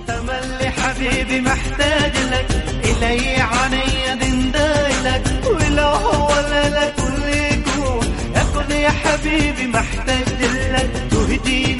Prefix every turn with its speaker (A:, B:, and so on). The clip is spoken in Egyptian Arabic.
A: تملي حبيبي محتاج لك إلي عني دندايلك ولو هو لك كل يكون أكون يا حبيبي محتاج لك تهديني